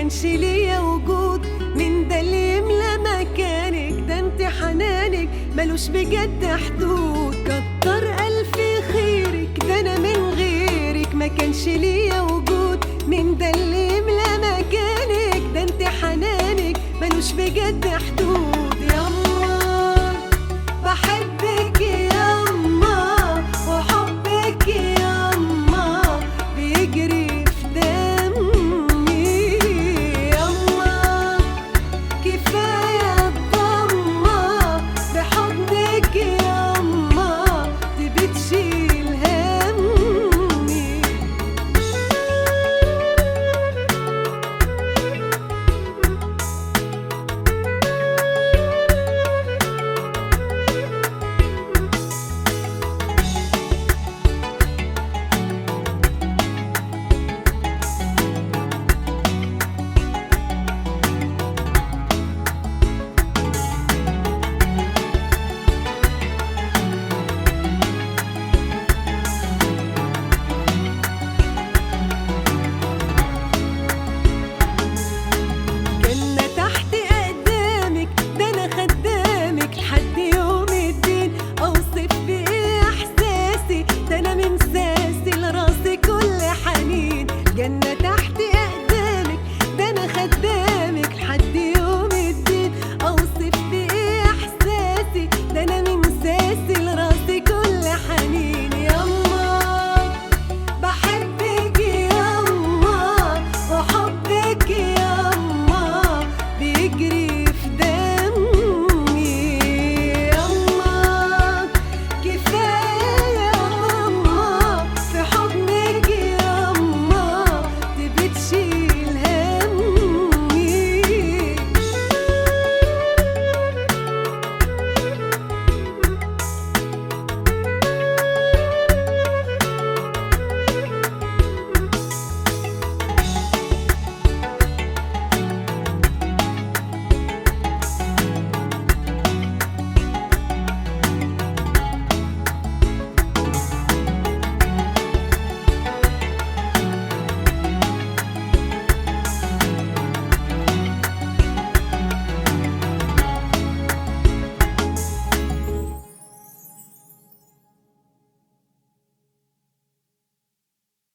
كانش ليا وجود من ده اللي يملى مكانك ده انت حنانك ملوش بجد حدود كتر ألف خيرك ده أنا من غيرك ما كانش ليا وجود من ده اللي يملى مكانك ده انت حنانك ملوش بجد حدود يا الله بحب